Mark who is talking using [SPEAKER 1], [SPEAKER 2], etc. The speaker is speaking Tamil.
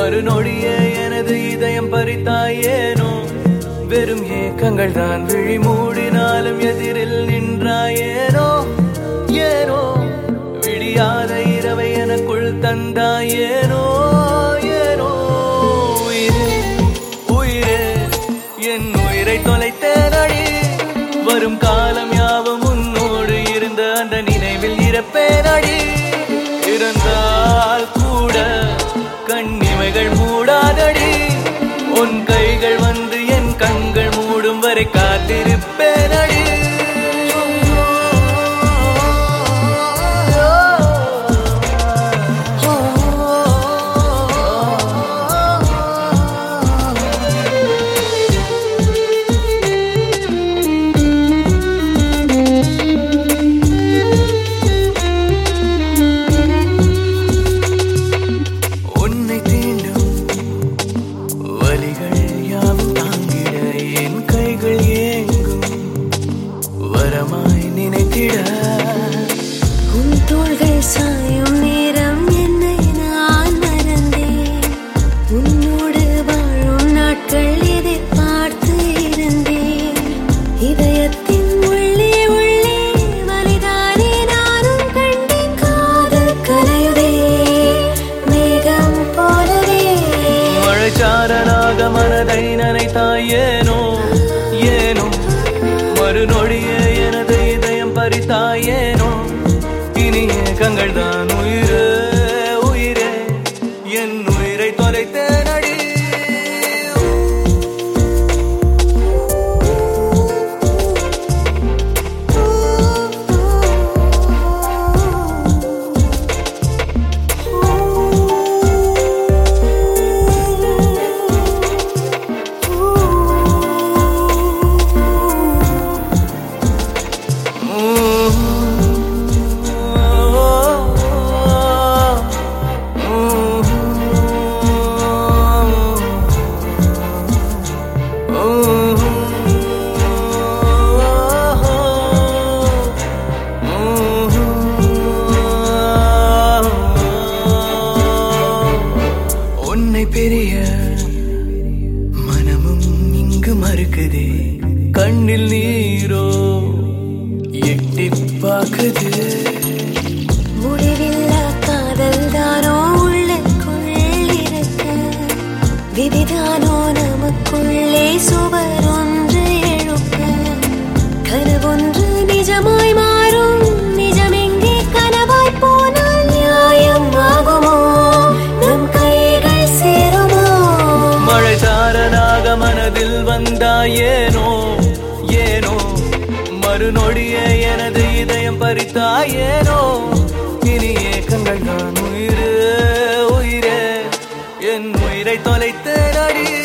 [SPEAKER 1] மறுநொடியே எனது இதயம் பறித்தாயேனோ வெறும் ஏக்கங்கள் தான் விழி மூடினாலும் எதிரில் நின்றாயேனோ ஏனோ விடியாத இரவை எனக்குள் தந்தாயேனோ ஏனோ உயிரே உயிரே என் உயிரை தொலைத்தேனடி வரும் காலம் யாவும் உன்னோடு இருந்த அந்த நினைவில் இறப்பேனடி இருந்தால் கூட கண்ணிமைகள் மூடாதடி உன் கைகள் வந்து என் கண்கள் மூடும் வரை காத்திருப்பேனடி உன்னை தீண்டும் வலிகள் யாவும் தாங்கிட என் கைகள் ஏங்கும் வரமாய் நினைத்திட
[SPEAKER 2] உன் தோள்கள் சாயும் நேரம் என்னை நான் மறந்தேன் உன்னோடு வாழும் நாட்கள் எதிர்பார்த்து இருந்தேன் இதயத்தின் உள்ளே உள்ளே வலிதானே நானும் கண்டேன் காதல் கலையுதே மேகம் போலவே
[SPEAKER 1] மழைச்சாரனாக மனதை நனைத்தாயேனோ ஏனோ மறுநொடியே எனது இதயம் பறித்தாயேனோ இனிய கங்கள் தான் உயிரே உயிரே என் உயிரை தொலைத்தேனடி உன்னை பெரிய மனமும் இங்கு மறுக்குதே கண்ணில் நீரோ எட்டி பார்க்குது
[SPEAKER 2] முடிவில்லா காதல் தானோ உள்ளுக்குள் இருக்க விதிதானோ நமக்குள்ளே சுவர் ஒன்று எழுப்ப கனவொன்று நிஜமாய் மாறும் நிஜமெங்கே கனவாய் போனால் நியாயம் ஆகுமோ நம் கைகள் சேருமோ
[SPEAKER 1] மழைச்சாரனாக மனதில் வந்தாயேனோ ஏனோ மறுநொடியே எனது இதயம் பறித்தாயேனோ இனி ஏக்கங்கள் நான் உயிரே உயிரே என் உயிரை தொலைத்தேனடி